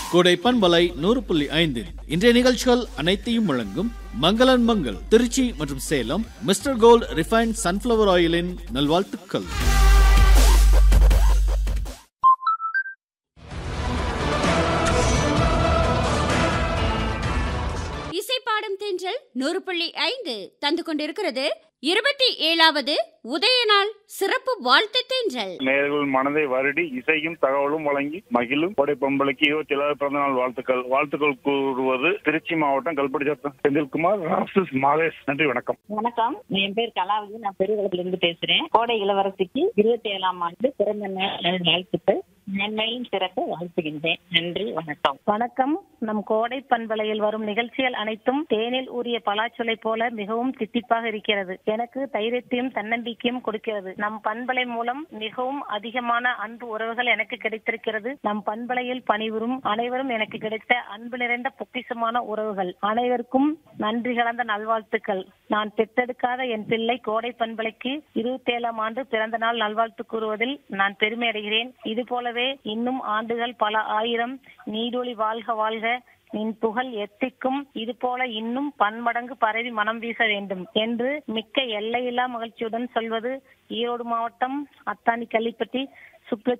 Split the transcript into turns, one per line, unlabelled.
கோடை பண்பலை நூறு புள்ளி ஐந்து இன்றைய நிகழ்ச்சிகள் அனைத்தையும் வழங்கும் மங்களன் மங்கள் திருச்சி மற்றும் Salem mister gold refined sunflower ஆயிலின் நல்வாழ்த்துக்கள்
இசைப்பாடும் தென்றல் நூறு புள்ளி ஐந்து தந்து கொண்டிருக்கிறது இருபத்தி ஏழாவது உதயநாள் சிறப்பு வாழ்த்து தென்றல்
நேர்கள் மனதை வருடி இசையும் தகவலும் வழங்கி மகிழும் கொடை பொம்பளைக்கு இருபத்தி ஏழாவது பிறந்த நாள் வாழ்த்துக்கள் வாழ்த்துக்கள் கூறுவது திருச்சி மாவட்டம் கல்படி சட்டம் செந்தில்குமார் ராசஸ் மாதேஷ் நன்றி வணக்கம்
வணக்கம் என் பேர் கலாவதி நான் பெருவளத்துல இருந்து பேசுறேன் கோடை இளவரசிக்கு இருபத்தி ஏழாம் ஆண்டு பிறந்த நாள் வாழ்த்துக்கள் நன்மையும் சிறக்க வாழ்த்துகின்றேன் நன்றி வணக்கம்
வணக்கம் நம் கோடை பண்பலையில் வரும் நிகழ்ச்சிகள் அனைத்தும் தேனில் ஊறிய பலாச்சொலை போல மிகவும் தித்திப்பாக இருக்கிறது எனக்கு தைரியத்தையும் தன்னம்பிக்கையும் கொடுக்கிறது நம் பண்பலை மூலம் மிகவும் அதிகமான அன்பு உறவுகள் எனக்கு கிடைத்திருக்கிறது நம் பண்பலையில் பணிபுரும் அனைவரும் எனக்கு கிடைத்த அன்பு நிறைந்த பொக்கிஷமான உறவுகள் அனைவருக்கும் நன்றி கலந்த நல்வாழ்த்துக்கள் நான் பெற்றெடுக்காத என் பிள்ளை கோடை பண்பலைக்கு இருபத்தி ஏழாம் ஆண்டு பிறந்த நாள் நல்வாழ்த்து கூறுவதில் நான் பெருமை அடைகிறேன் இது போலவே இன்னும் ஆண்டுகள் பல ஆயிரம் நீடொளி வாழ்க வாழ்க நின் புகழ் எத்திக்கும் இது போல இன்னும் பன்மடங்கு பரவி மனம் வீச வேண்டும் என்று மிக்க எல்லையில்லா மகிழ்ச்சியுடன் சொல்வது ஈரோடு மாவட்டம் அத்தானி கள்ளிப்பட்டி சுப்ல